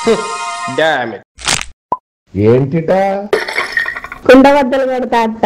damn it ఏంటిటా కుండబద్దలు కొడతా అత్త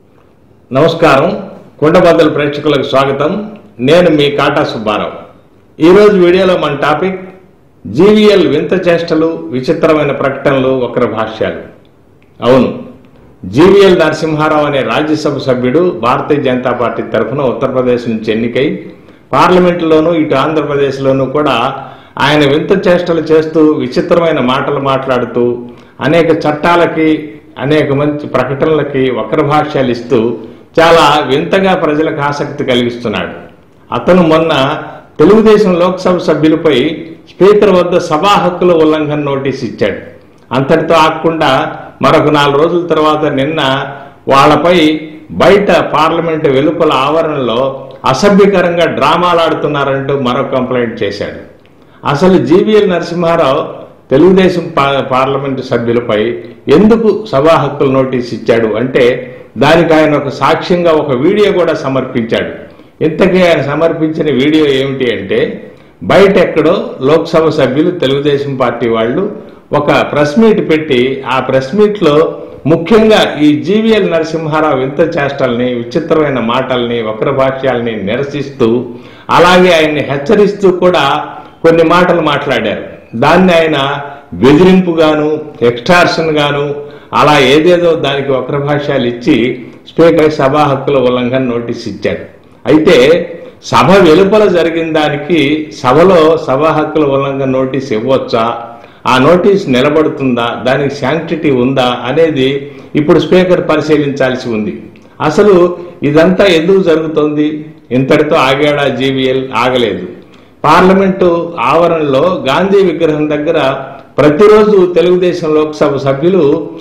నమస్కారం కుండబద్దల ప్రేక్షకులకు స్వాగతం నేను మీ కాటా సుబ్బారావు ఈరోజు వీడియోలో మన టాపిక్ జీవీఎల్ వింత చేష్టలు విచిత్రమైన ప్రకటనలు వక్ర భాష్యాలు అవును జీవీఎల్ నరసింహారావు అనే రాజ్యసభ సభ్యుడు భారతీయ జనతా పార్టీ తరఫున ఉత్తరప్రదేశ్ నుంచి ఎన్నికై పార్లమెంటులోనూ ఇటు ఆంధ్రప్రదేశ్లోనూ కూడా ఆయన వింత చేష్టలు చేస్తూ విచిత్రమైన మాటలు మాట్లాడుతూ అనేక చట్టాలకి అనేక మంచి ప్రకటనలకి వక్ర భాష్యాలు ఇస్తూ చాలా వింతగా ప్రజలకు ఆసక్తి కలిగిస్తున్నాడు అతను మొన్న తెలుగుదేశం లోక్సభ సభ్యులపై స్పీకర్ వద్ద సభా హక్కుల ఉల్లంఘన నోటీస్ ఇచ్చాడు అంతటితో ఆగకుండా మరొక నాలుగు రోజుల తర్వాత నిన్న వాళ్ళపై బయట పార్లమెంటు వెలుపల ఆవరణలో అసభ్యకరంగా డ్రామాలాడుతున్నారంటూ మరో కంప్లైంట్ చేశాడు అసలు జీవీఎల్ నరసింహారావు తెలుగుదేశం పా- పార్లమెంటు సభ్యులపై ఎందుకు సభా హక్కుల నోటీస్ ఇచ్చాడు అంటే దానికి ఆయన ఒక సాక్ష్యంగా ఒక వీడియో కూడా సమర్పించాడు ఇంతకీ ఆయన సమర్పించిన వీడియో ఏమిటి అంటే బయట ఎక్కడో లోక్సభ సభ్యులు తెలుగుదేశం పార్టీ వాళ్ళు ఒక ప్రెస్ మీట్ పెట్టి ఆ ప్రెస్ మీట్ లో ముఖ్యంగా ఈ జీవీఎల్ నరసింహారావు వింత చేష్టల్ని విచిత్రమైన మాటల్ని వక్ర భాష్యాల్ని నిరసిస్తూ అలాగే ఆయన్ని హెచ్చరిస్తూ కూడా కొన్ని మాటలు మాట్లాడారు దాన్ని ఆయన బెదిరింపుగాను ఎక్స్టార్షన్ గాను అలా ఏదేదో దానికి వక్ర భాష్యాలు ఇచ్చి స్పీకర్ సభా హక్కుల ఉల్లంఘన నోటీస్ ఇచ్చాడు అయితే సభ వెలుపల జరిగిన దానికి సభలో సభా హక్కుల ఉల్లంఘన నోటీస్ ఇవ్వచ్చా ఆ నోటీస్ నిలబడుతుందా దానికి శాంక్టిటీ ఉందా అనేది ఇప్పుడు స్పీకర్ పరిశీలించాల్సి ఉంది అసలు ఇదంతా ఎందుకు జరుగుతోంది ఇంతటితో ఆగాడా జీవీఎల్ ఆగలేదు పార్లమెంటు ఆవరణలో గాంధీ విగ్రహం దగ్గర ప్రతిరోజు తెలుగుదేశం లోక్సభ సభ్యులు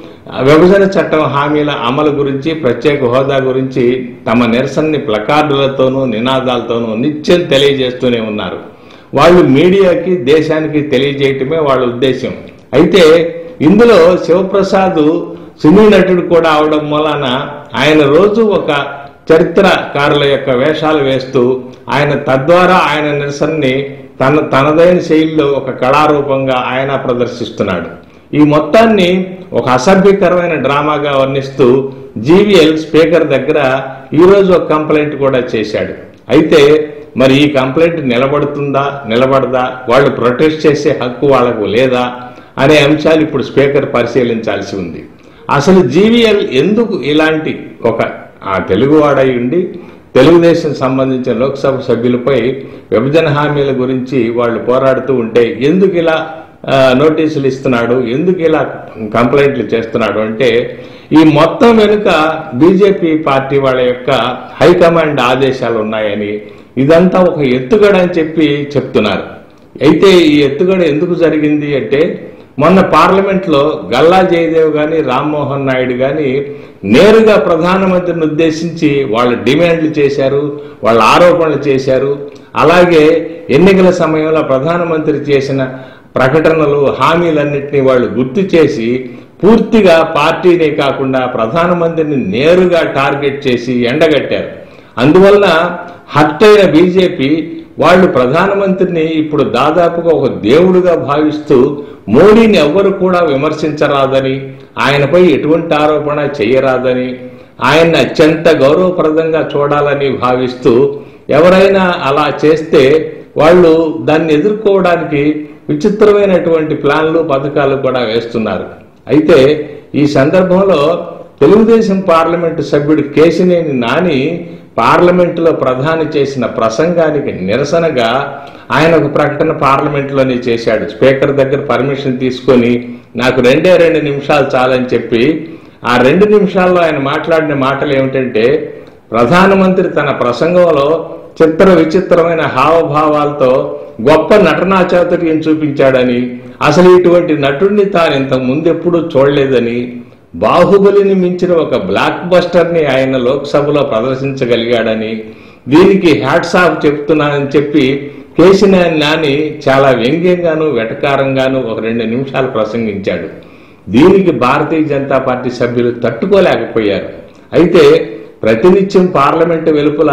విభజన చట్టం హామీల అమలు గురించి ప్రత్యేక హోదా గురించి తమ నిరసనని ప్లకార్డులతోనూ నినాదాలతోనూ నిత్యం తెలియజేస్తూనే ఉన్నారు వాళ్ళు మీడియాకి దేశానికి తెలియజేయటమే వాళ్ళ ఉద్దేశం అయితే ఇందులో శివప్రసాద్ సినీ నటుడు కూడా అవడం మూలాన ఆయన రోజు ఒక చరిత్రకారుల యొక్క వేషాలు వేస్తూ ఆయన తద్వారా ఆయన నిరసనని తన తనదైన శైలిలో ఒక కళారూపంగా ఆయన ప్రదర్శిస్తున్నాడు ఈ మొత్తాన్ని ఒక అసభ్యకరమైన డ్రామాగా వర్ణిస్తూ జీవీఎల్ స్పీకర్ దగ్గర ఈరోజు ఒక కంప్లైంట్ కూడా చేశాడు అయితే మరి ఈ కంప్లైంట్ నిలబడుతుందా నిలబడదా వాళ్ళు ప్రొటెస్ట్ చేసే హక్కు వాళ్ళకు లేదా అనే అంశాలు ఇప్పుడు స్పీకర్ పరిశీలించాల్సి ఉంది అసలు జీవీఎల్ ఎందుకు ఇలాంటి ఒక ఆ తెలుగువాడై ఉండి తెలుగుదేశం సంబంధించిన లోక్సభ సభ్యులపై విభజన హామీల గురించి వాళ్ళు పోరాడుతూ ఉంటే ఎందుకు ఇలా ఆ, నోటీసులు ఇస్తున్నాడు ఎందుకు ఇలా కంప్లైంట్లు చేస్తున్నాడు అంటే ఈ మొత్తం వెనుక బీజేపీ పార్టీ వాళ్ళ యొక్క హైకమాండ్ ఆదేశాలు ఉన్నాయని ఇదంతా ఒక ఎత్తుగడ అని చెప్పి చెప్తున్నారు అయితే ఈ ఎత్తుగడ ఎందుకు జరిగింది అంటే మొన్న పార్లమెంట్ లో గల్లా జయదేవ్ గాని రామ్మోహన్ నాయుడు గాని నేరుగా ప్రధానమంత్రిని ఉద్దేశించి వాళ్ళ డిమాండ్లు చేశారు వాళ్ళ ఆరోపణలు చేశారు అలాగే ఎన్నికల సమయంలో ప్రధానమంత్రి చేసిన ప్రకటనలు హామీలన్నింటినీ వాళ్ళు గుర్తు చేసి పూర్తిగా పార్టీనే కాకుండా ప్రధానమంత్రిని నేరుగా టార్గెట్ చేసి ఎండగట్టారు అందువలన హర్ట్ అయిన బీజేపీ వాళ్ళు ప్రధానమంత్రిని ఇప్పుడు దాదాపుగా ఒక దేవుడుగా భావిస్తూ మోడీని ఎవ్వరు కూడా విమర్శించరాదని ఆయనపై ఎటువంటి ఆరోపణ చేయరాదని ఆయన్ని అత్యంత గౌరవప్రదంగా చూడాలని భావిస్తూ ఎవరైనా అలా చేస్తే వాళ్ళు దాన్ని ఎదుర్కోవడానికి విచిత్రమైనటువంటి ప్లాన్లు పథకాలు కూడా వేస్తున్నారు అయితే ఈ సందర్భంలో తెలుగుదేశం పార్లమెంటు సభ్యుడు కేశినేని నాని పార్లమెంటులో ప్రధాని చేసిన ప్రసంగానికి నిరసనగా ఆయన ఒక ప్రకటన పార్లమెంటులోనే చేశాడు స్పీకర్ దగ్గర పర్మిషన్ తీసుకొని నాకు రెండే రెండు నిమిషాలు చాలని చెప్పి ఆ రెండు నిమిషాల్లో ఆయన మాట్లాడిన మాటలు ఏమిటంటే ప్రధానమంత్రి తన ప్రసంగంలో చిత్ర విచిత్రమైన హావభావాలతో గొప్ప నటనా చాతుర్యం చూపించాడని అసలు ఇటువంటి నటుడిని తాను ఇంతకు ముందెప్పుడూ చూడలేదని బాహుబలిని మించిన ఒక బ్లాక్ బస్టర్ ని ఆయన లోక్సభలో ప్రదర్శించగలిగాడని దీనికి హ్యాట్స్ ఆఫ్ చెప్తున్నానని చెప్పి కేసినేని నాని చాలా వ్యంగ్యంగాను వెటకారంగాను ఒక రెండు నిమిషాలు ప్రసంగించాడు దీనికి భారతీయ జనతా పార్టీ సభ్యులు తట్టుకోలేకపోయారు అయితే ప్రతినిత్యం పార్లమెంటు వెలుపల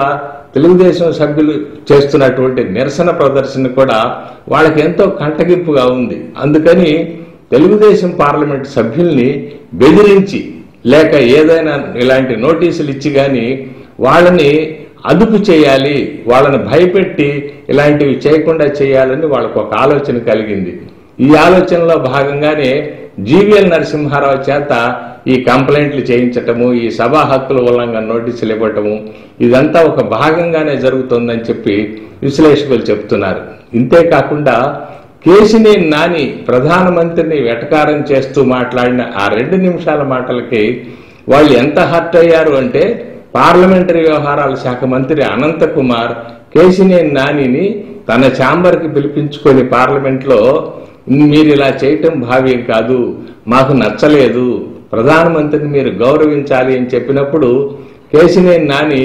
తెలుగుదేశం సభ్యులు చేస్తున్నటువంటి నిరసన ప్రదర్శన కూడా వాళ్ళకి ఎంతో కంటగింపుగా ఉంది అందుకని తెలుగుదేశం పార్లమెంట్ సభ్యుల్ని బెదిరించి లేక ఏదైనా ఇలాంటి నోటీసులు ఇచ్చి కానీ వాళ్ళని అదుపు చేయాలి వాళ్ళని భయపెట్టి ఇలాంటివి చేయకుండా చేయాలని వాళ్ళకు ఒక ఆలోచన కలిగింది ఈ ఆలోచనలో భాగంగానే జీవీఎల్ నరసింహారావు చేత ఈ కంప్లైంట్లు చేయించటము ఈ సభా హక్కుల ఉల్లంఘన నోటీసులు ఇవ్వటము ఇదంతా ఒక భాగంగానే జరుగుతుందని చెప్పి విశ్లేషకులు చెప్తున్నారు ఇంతేకాకుండా కేసినేని నాని ప్రధానమంత్రిని వెటకారం చేస్తూ మాట్లాడిన ఆ రెండు నిమిషాల మాటలకి వాళ్ళు ఎంత హర్ట్ అయ్యారు అంటే పార్లమెంటరీ వ్యవహారాల శాఖ మంత్రి అనంత కుమార్ కేసినేని నానిని తన ఛాంబర్కి పిలిపించుకొని పార్లమెంట్లో మీరు ఇలా చేయటం భావ్యం కాదు మాకు నచ్చలేదు ప్రధానమంత్రిని మీరు గౌరవించాలి అని చెప్పినప్పుడు కేసినేని నాని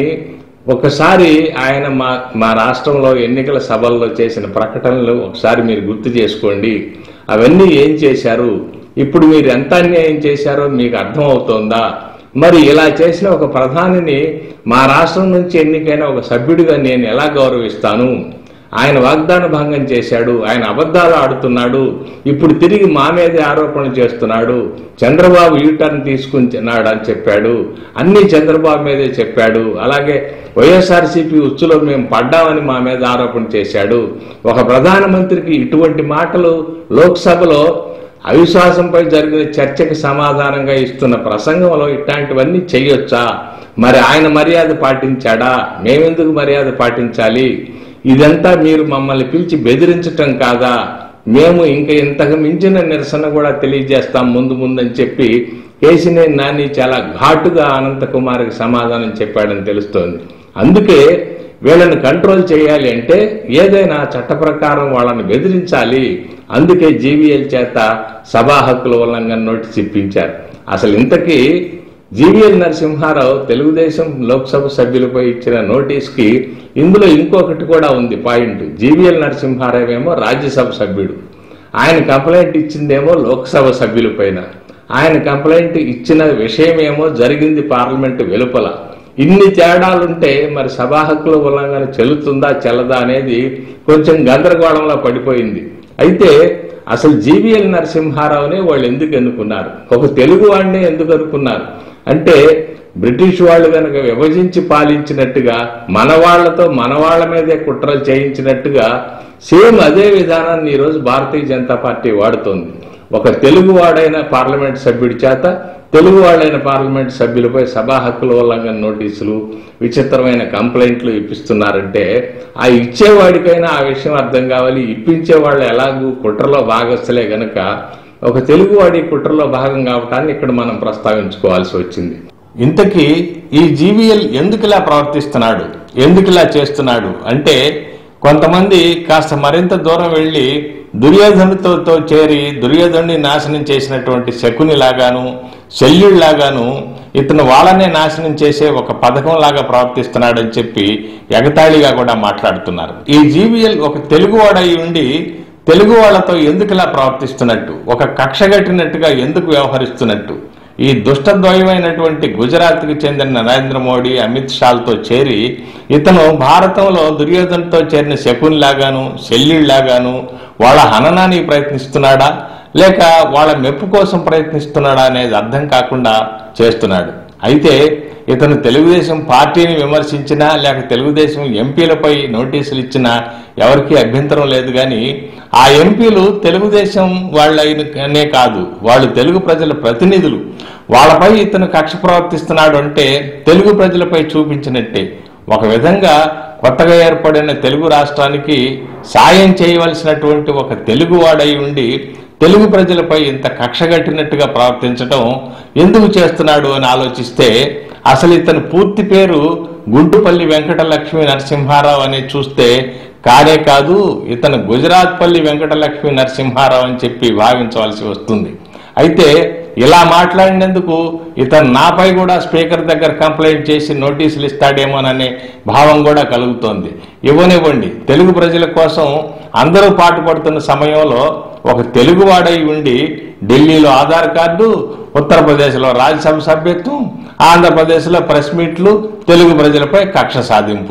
ఒకసారి ఆయన మా మా రాష్ట్రంలో ఎన్నికల సభల్లో చేసిన ప్రకటనలు ఒకసారి మీరు గుర్తు చేసుకోండి అవన్నీ ఏం చేశారు ఇప్పుడు మీరు ఎంత అన్యాయం చేశారో మీకు అర్థం అవుతోందా మరి ఇలా చేసిన ఒక ప్రధానిని మా రాష్ట్రం నుంచి ఎన్నికైన ఒక సభ్యుడిగా నేను ఎలా గౌరవిస్తాను ఆయన వాగ్దాన భంగం చేశాడు ఆయన అబద్ధాలు ఆడుతున్నాడు ఇప్పుడు తిరిగి మా మీదే ఆరోపణలు చేస్తున్నాడు చంద్రబాబు యూటర్న్ తీసుకున్నాడు అని చెప్పాడు అన్ని చంద్రబాబు మీదే చెప్పాడు అలాగే వైఎస్ఆర్సీపీ ఉచ్చులో మేము పడ్డామని మా మీద ఆరోపణ చేశాడు ఒక ప్రధానమంత్రికి ఇటువంటి మాటలు లోక్సభలో అవిశ్వాసంపై జరిగిన చర్చకు సమాధానంగా ఇస్తున్న ప్రసంగంలో ఇట్లాంటివన్నీ చెయ్యొచ్చా మరి ఆయన మర్యాద పాటించాడా మేమెందుకు మర్యాద పాటించాలి ఇదంతా మీరు మమ్మల్ని పిలిచి బెదిరించటం కాదా మేము ఇంకా ఇంతకు మించిన నిరసన కూడా తెలియజేస్తాం ముందు ముందని చెప్పి కేసినేని నాని చాలా ఘాటుగా అనంత కుమార్కి సమాధానం చెప్పాడని తెలుస్తోంది అందుకే వీళ్ళని కంట్రోల్ చేయాలి అంటే ఏదైనా చట్ట ప్రకారం వాళ్ళని బెదిరించాలి అందుకే జీవీఎల్ చేత సభా హక్కుల ఉల్లంఘన నోటీస్ ఇప్పించారు అసలు ఇంతకీ జీవీఎల్ నరసింహారావు తెలుగుదేశం లోక్సభ సభ్యులపై ఇచ్చిన నోటీస్కి ఇందులో ఇంకొకటి కూడా ఉంది పాయింట్ జీవీఎల్ నరసింహారావు ఏమో రాజ్యసభ సభ్యుడు ఆయన కంప్లైంట్ ఇచ్చిందేమో లోక్సభ సభ్యులపైన ఆయన కంప్లైంట్ ఇచ్చిన విషయమేమో జరిగింది పార్లమెంటు వెలుపల ఇన్ని తేడాలుంటే మరి సభా హక్కుల ఉల్లంఘన చెల్లుతుందా చెల్లదా అనేది కొంచెం గందరగోళంలో పడిపోయింది అయితే అసలు జీవీఎల్ నరసింహారావునే వాళ్ళు ఎందుకు ఎన్నుకున్నారు ఒక తెలుగు వాడినే ఎందుకు అనుకున్నారు అంటే బ్రిటిష్ వాళ్ళు కనుక విభజించి పాలించినట్టుగా మన వాళ్లతో మన వాళ్ళ మీదే కుట్రలు చేయించినట్టుగా సేమ్ అదే విధానాన్ని ఈరోజు భారతీయ జనతా పార్టీ వాడుతోంది ఒక తెలుగు వాడైన పార్లమెంట్ సభ్యుడి చేత తెలుగు వాళ్ళైన పార్లమెంట్ సభ్యులపై సభా హక్కుల ఉల్లంఘన నోటీసులు విచిత్రమైన కంప్లైంట్లు ఇప్పిస్తున్నారంటే ఆ ఇచ్చేవాడికైనా ఆ విషయం అర్థం కావాలి ఇప్పించే వాళ్ళు ఎలాగూ కుట్రలో భాగస్తులే గనక ఒక తెలుగువాడి కుట్రలో భాగం కావటాన్ని ఇక్కడ మనం ప్రస్తావించుకోవాల్సి వచ్చింది ఇంతకీ ఈ జీవీఎల్ ఎందుకు ఇలా ప్రవర్తిస్తున్నాడు ఎందుకు ఇలా చేస్తున్నాడు అంటే కొంతమంది కాస్త మరింత దూరం వెళ్ళి దుర్యోధనుతో తో చేరి దుర్యోధనుని నాశనం చేసినటువంటి శకుని లాగాను శల్యుళ్లాగాను ఇతను వాళ్ళనే నాశనం చేసే ఒక పథకం లాగా ప్రవర్తిస్తున్నాడని చెప్పి ఎగతాళిగా కూడా మాట్లాడుతున్నారు ఈ జీవీఎల్ ఒక తెలుగువాడై ఉండి తెలుగు వాళ్ళతో ఎందుకు ఇలా ప్రవర్తిస్తున్నట్టు ఒక కక్ష కట్టినట్టుగా ఎందుకు వ్యవహరిస్తున్నట్టు ఈ దుష్టద్వయమైనటువంటి గుజరాత్కి చెందిన నరేంద్ర మోడీ అమిత్ షాలతో చేరి ఇతను భారతంలో దుర్యోధనతో చేరిన శకున్ లాగాను శల్యుళ్లాగాను వాళ్ళ హననానికి ప్రయత్నిస్తున్నాడా లేక వాళ్ళ మెప్పు కోసం ప్రయత్నిస్తున్నాడా అనేది అర్థం కాకుండా చేస్తున్నాడు అయితే ఇతను తెలుగుదేశం పార్టీని విమర్శించినా లేక తెలుగుదేశం ఎంపీలపై నోటీసులు ఇచ్చినా ఎవరికీ అభ్యంతరం లేదు కానీ ఆ ఎంపీలు తెలుగుదేశం వాళ్ళనే కాదు వాళ్ళు తెలుగు ప్రజల ప్రతినిధులు వాళ్ళపై ఇతను కక్ష ప్రవర్తిస్తున్నాడు అంటే తెలుగు ప్రజలపై చూపించినట్టే ఒక విధంగా కొత్తగా ఏర్పడిన తెలుగు రాష్ట్రానికి సాయం చేయవలసినటువంటి ఒక తెలుగువాడై ఉండి తెలుగు ప్రజలపై ఇంత కక్షగట్టినట్టుగా ప్రవర్తించడం ఎందుకు చేస్తున్నాడు అని ఆలోచిస్తే అసలు ఇతని పూర్తి పేరు గుంటుపల్లి వెంకటలక్ష్మి నరసింహారావు అని చూస్తే కానే కాదు ఇతను గుజరాత్ పల్లి వెంకటలక్ష్మి నరసింహారావు అని చెప్పి భావించవలసి వస్తుంది అయితే ఇలా మాట్లాడినందుకు ఇతను నాపై కూడా స్పీకర్ దగ్గర కంప్లైంట్ చేసి నోటీసులు ఇస్తాడేమోననే భావం కూడా కలుగుతోంది ఇవ్వనివ్వండి తెలుగు ప్రజల కోసం అందరూ పాటుపడుతున్న సమయంలో ఒక తెలుగువాడై ఉండి ఢిల్లీలో ఆధార్ కార్డు ఉత్తరప్రదేశ్లో రాజ్యసభ సభ్యత్వం ఆంధ్రప్రదేశ్లో ప్రెస్ మీట్లు తెలుగు ప్రజలపై కక్ష సాధింపు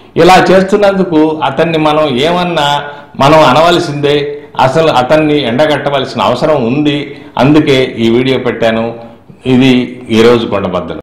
ఇలా చేస్తున్నందుకు అతన్ని మనం ఏమన్నా మనం అనవలసిందే అసలు అతన్ని ఎండగట్టవలసిన అవసరం ఉంది అందుకే ఈ వీడియో పెట్టాను ఇది ఈరోజు కొండబద్దలు